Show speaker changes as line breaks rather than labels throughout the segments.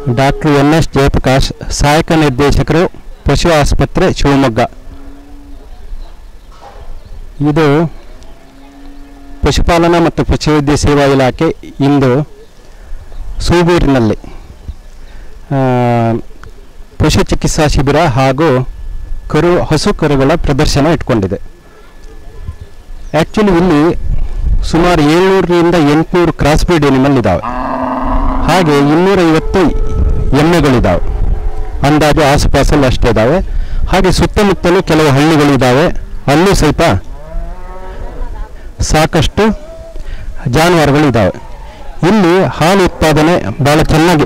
Doctor N S Jayaprakash ಸಹಾಯಕ ನಿರ್ದೇಶಕರು ಪಶು ಆಸ್ಪತ್ರೆ ಶಿವಮೊಗ್ಗ ಇದು ಪಶುಪಾಲನಾ ಮತ್ತು ಪಶುವೈದ್ಯ ಸೇವಾ ಇಲಾಖೆ ಇಂದು ಸೂಗೂರಿನಲ್ಲಿ ಆ, ಪಶು ಚಿಕಿತ್ಸಾ ಶಿಬಿರ ಹಾಗೂ ಕರು ಹಸು ಕರುಗಳ ಪ್ರದರ್ಶನ ಇಟ್ಕೊಂಡಿದೆ ಆ್ಯಕ್ಚುಲಿ ಇಲ್ಲಿ ಸುಮಾರು ಏಳ್ನೂರರಿಂದ ಎಂಟುನೂರು ಕ್ರಾಸ್ ಬ್ರೀಡ್ ಎನಿಮಲ್ ಇದ್ದಾವೆ ಹಾಗೆ ಇನ್ನೂರೈವತ್ತು ಎಮ್ಮೆಗಳಿದ್ದಾವೆ ಅಂದಾಜು ಆಸುಪಾಸಲ್ಲಿ ಅಷ್ಟೇ ಇದ್ದಾವೆ ಹಾಗೆ ಸುತ್ತಮುತ್ತಲೂ ಕೆಲವು ಹಳ್ಳಿಗಳಿದ್ದಾವೆ ಅಲ್ಲೂ ಸಹಿತ ಸಾಕಷ್ಟು ಜಾನುವಾರುಗಳಿದ್ದಾವೆ ಇಲ್ಲಿ ಹಾಲು ಉತ್ಪಾದನೆ ಭಾಳ ಚೆನ್ನಾಗಿ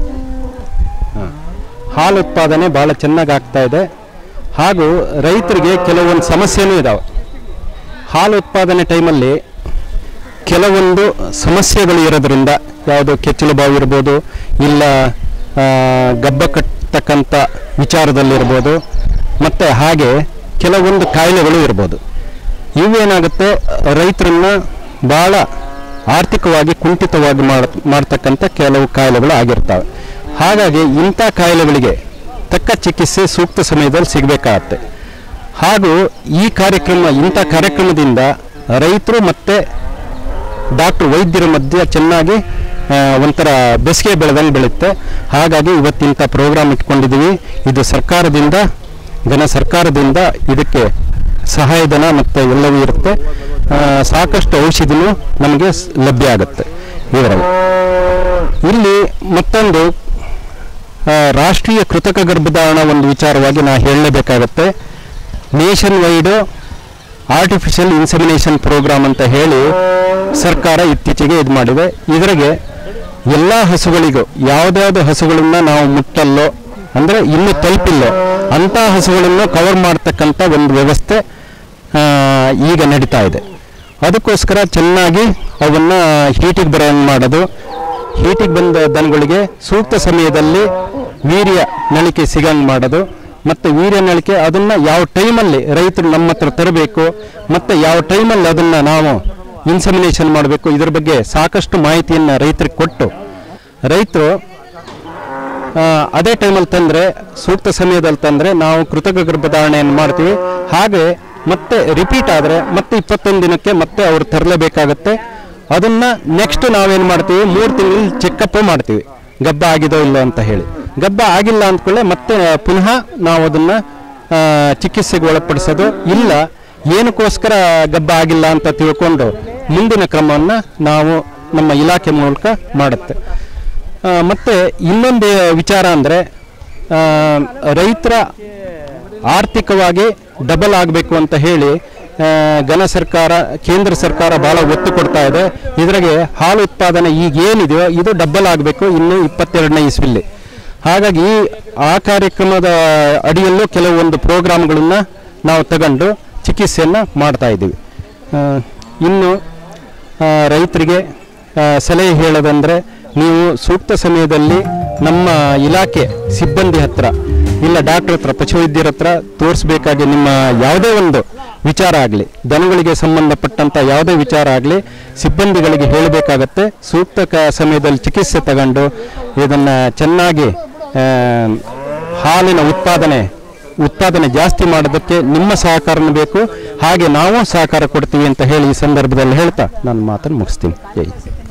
ಹ. ಹಾಲು ಉತ್ಪಾದನೆ ಭಾಳ ಚೆನ್ನಾಗಿ ಆಗ್ತಾ ಇದೆ ಹಾಗೂ ರೈತರಿಗೆ ಕೆಲವೊಂದು ಸಮಸ್ಯೆನೂ ಇದ್ದಾವೆ ಹಾಲು ಉತ್ಪಾದನೆ ಟೈಮಲ್ಲಿ ಕೆಲವೊಂದು ಸಮಸ್ಯೆಗಳು ಇರೋದ್ರಿಂದ ಯಾವುದು ಕೆಚ್ಚಲು ಬಾವು ಇರ್ಬೋದು ಇಲ್ಲ ಆ, ಗಬ್ಬ ಕಟ್ಟತಕ್ಕಂಥ ವಿಚಾರದಲ್ಲಿರ್ಬೋದು ಮತ್ತು ಹಾಗೆ ಕೆಲವೊಂದು ಕಾಯಿಲೆಗಳು ಇರ್ಬೋದು ಇವೇನಾಗುತ್ತೆ ರೈತರನ್ನ ಭಾಳ ಆರ್ಥಿಕವಾಗಿ ಕುಂಠಿತವಾಗಿ ಮಾಡ ಮಾಡ್ತಕ್ಕಂಥ ಕೆಲವು ಕಾಯಿಲೆಗಳು ಆಗಿರ್ತವೆ ಹಾಗಾಗಿ ಇಂಥ ಕಾಯಿಲೆಗಳಿಗೆ ತಕ್ಕ ಚಿಕಿತ್ಸೆ ಸೂಕ್ತ ಸಮಯದಲ್ಲಿ ಸಿಗಬೇಕಾಗತ್ತೆ ಹಾಗೂ ಈ ಕಾರ್ಯಕ್ರಮ ಇಂಥ ಕಾರ್ಯಕ್ರಮದಿಂದ ರೈತರು ಮತ್ತು ಡಾಕ್ಟರ್ ವೈದ್ಯರ ಮಧ್ಯೆ ಚೆನ್ನಾಗಿ ಆ, ಒಂಥರ ಬೆಸಿಗೆ ಬೆಳೆದಂಗೆ ಬೆಳೆಯುತ್ತೆ ಹಾಗಾಗಿ ಇವತ್ತಿಂಥ ಪ್ರೋಗ್ರಾಮ್ ಇಟ್ಕೊಂಡಿದ್ದೀವಿ ಇದು ಸರ್ಕಾರದಿಂದ ಘನ ಸರ್ಕಾರದಿಂದ ಇದಕ್ಕೆ ಸಹಾಯಧನ ಮತ್ತು ಎಲ್ಲವೂ ಇರುತ್ತೆ ಆ, ಸಾಕಷ್ಟು ಔಷಧಿನೂ ನಮಗೆ ಸ್- ಲಭ್ಯ ಆಗುತ್ತೆ ಇದರಲ್ಲಿ ಇಲ್ಲಿ ಮತ್ತೊಂದು ಆ, ರಾಷ್ಟ್ರೀಯ ಕೃತಕ ಗರ್ಭಧಾರಣ ಒಂದು ವಿಚಾರವಾಗಿ ನಾ ಹೇಳಲೇಬೇಕಾಗತ್ತೆ nationwide artificial insemination program ಅಂತ ಹೇಳಿ ಸರ್ಕಾರ ಇತ್ತೀಚೆಗೆ ಇದು ಮಾಡಿದೆ ಇದರಿಗೆ ಎಲ್ಲ ಹಸುಗಳಿಗೂ ಯಾವುದ್ಯಾವುದು ಹಸುಗಳನ್ನ ನಾವು ಮುಟ್ಟಲ್ಲೋ ಅಂದರೆ ಇನ್ನೂ ತಲುಪಿಲ್ಲೋ ಅಂಥ ಹಸುಗಳನ್ನು ಕವರ್ ಮಾಡ್ತಕ್ಕಂಥ ಒಂದು ವ್ಯವಸ್ಥೆ ಆ, ಈಗ ನಡೀತಾ ಇದೆ ಅದಕ್ಕೋಸ್ಕರ ಚೆನ್ನಾಗಿ ಅವನ್ನು ಹೀಟಿಗೆ ಬರೋಂಗೆ ಮಾಡೋದು ಹೀಟಿಗೆ ಬಂದ ದನಗಳಿಗೆ ಸೂಕ್ತ ಸಮಯದಲ್ಲಿ ವೀರ್ಯ ನಳಿಕೆ ಸಿಗಂಗೆ ಮಾಡೋದು ಮತ್ತು ವೀರ್ಯ ನಳಿಕೆ ಅದನ್ನು ಯಾವ ಟೈಮಲ್ಲಿ ರೈತರು ನಮ್ಮ ಹತ್ರ ತರಬೇಕು ಮತ್ತು ಯಾವ ಟೈಮಲ್ಲಿ ಅದನ್ನು ನಾವು ಇನ್ಸಮಿನೇಷನ್ ಮಾಡಬೇಕು ಇದ್ರ ಬಗ್ಗೆ ಸಾಕಷ್ಟು ಮಾಹಿತಿಯನ್ನು ರೈತರಿಗೆ ಕೊಟ್ಟು ರೈತರು ಆ, ಅದೇ ಟೈಮಲ್ಲಿ ತಂದರೆ ಸೂಕ್ತ ಸಮಯದಲ್ಲಿ ತಂದರೆ ನಾವು ಕೃತಕ ಗರ್ಭಧಾರಣೆಯನ್ನು ಮಾಡ್ತೀವಿ ಹಾಗೆ ಮತ್ತೆ ರಿಪೀಟ್ ಆದರೆ ಮತ್ತೆ ಇಪ್ಪತ್ತೊಂದು ದಿನಕ್ಕೆ ಮತ್ತೆ ಅವ್ರು ತರಲೇಬೇಕಾಗತ್ತೆ ಅದನ್ನು ನೆಕ್ಸ್ಟ್ ನಾವೇನು ಮಾಡ್ತೀವಿ ಮೂರು ತಿಂಗಳು ಚೆಕಪ್ ಮಾಡ್ತೀವಿ ಗಬ್ಬ ಆಗಿದೋ ಇಲ್ಲೋ ಅಂತ ಹೇಳಿ ಗಬ್ಬ ಆಗಿಲ್ಲ ಅಂದ್ಕೊಳ್ಳೆ ಮತ್ತೆ ಪುನಃ ನಾವು ಅದನ್ನು ಚಿಕಿತ್ಸೆಗೆ ಒಳಪಡಿಸೋದು ಇಲ್ಲ ಏನಕ್ಕೋಸ್ಕರ ಗಬ್ಬ ಆಗಿಲ್ಲ ಅಂತ ತಿಳ್ಕೊಂಡು ಮುಂದಿನ ಕ್ರಮವನ್ನು ನಾವು ನಮ್ಮ ಇಲಾಖೆ ಮೂಲಕ ಮಾಡುತ್ತೆ ಆ, ಮತ್ತೆ ಇನ್ನೊಂದು ವಿಚಾರ ಅಂದರೆ ರೈತರ ಆರ್ಥಿಕವಾಗಿ ಡಬಲ್ ಆಗಬೇಕು ಅಂತ ಹೇಳಿ ಆ, ಘನ ಸರ್ಕಾರ ಕೇಂದ್ರ ಸರ್ಕಾರ ಭಾಳ ಒತ್ತು ಕೊಡ್ತಾ ಇದೆ ಇದ್ರಾಗೆ ಹಾಲು ಉತ್ಪಾದನೆ ಈಗ ಏನಿದೆಯೋ ಇದು ಡಬಲ್ ಆಗಬೇಕು ಇನ್ನು ಇಪ್ಪತ್ತೆರಡನೇ ಇಸ್ವಿಲ್ಲಿ ಹಾಗಾಗಿ ಈ ಆ ಕಾರ್ಯಕ್ರಮದ ಅಡಿಯಲ್ಲೂ ಕೆಲವೊಂದು ಪ್ರೋಗ್ರಾಮ್ಗಳನ್ನು ನಾವು ತಗೊಂಡು ಚಿಕಿತ್ಸೆಯನ್ನು ಮಾಡ್ತಾ ಇದ್ದೀವಿ ಆ, ಇನ್ನು ಆ, ರೈತರಿಗೆ ಆ, ಸಲಹೆ ಹೇಳೋದಂದರೆ ನೀವು ಸೂಕ್ತ ಸಮಯದಲ್ಲಿ ನಮ್ಮ ಇಲಾಖೆ ಸಿಬ್ಬಂದಿ ಹತ್ರ ಇಲ್ಲ ಡಾಕ್ಟರ್ ಹತ್ರ ಪಶುವೈದ್ಯರ ಹತ್ರ ತೋರಿಸ್ಬೇಕಾಗಿ ನಿಮ್ಮ ಯಾವುದೇ ಒಂದು ವಿಚಾರ ಆಗಲಿ ದನಗಳಿಗೆ ಸಂಬಂಧಪಟ್ಟಂಥ ಯಾವುದೇ ವಿಚಾರ ಆಗಲಿ ಸಿಬ್ಬಂದಿಗಳಿಗೆ ಹೇಳಬೇಕಾಗತ್ತೆ ಸೂಕ್ತ ಕ ಸಮಯದಲ್ಲಿ ಚಿಕಿತ್ಸೆ ತಗೊಂಡು ಇದನ್ನು ಚೆನ್ನಾಗಿ ಆ, ಹಾಲಿನ ಉತ್ಪಾದನೆ ಉತ್ಪಾದನೆ ಜಾಸ್ತಿ ಮಾಡೋದಕ್ಕೆ ನಿಮ್ಮ ಸಹಕಾರನೂ ಬೇಕು ಹಾಗೆ ನಾವು ಸಹಕಾರ ಕೊಡ್ತೀವಿ ಅಂತ ಹೇಳಿ ಈ ಸಂದರ್ಭದಲ್ಲಿ ಹೇಳ್ತಾ ನಾನು ಮಾತನ್ನು ಮುಗಿಸ್ತೀನಿ ಜೈ ಹಿಂದ್.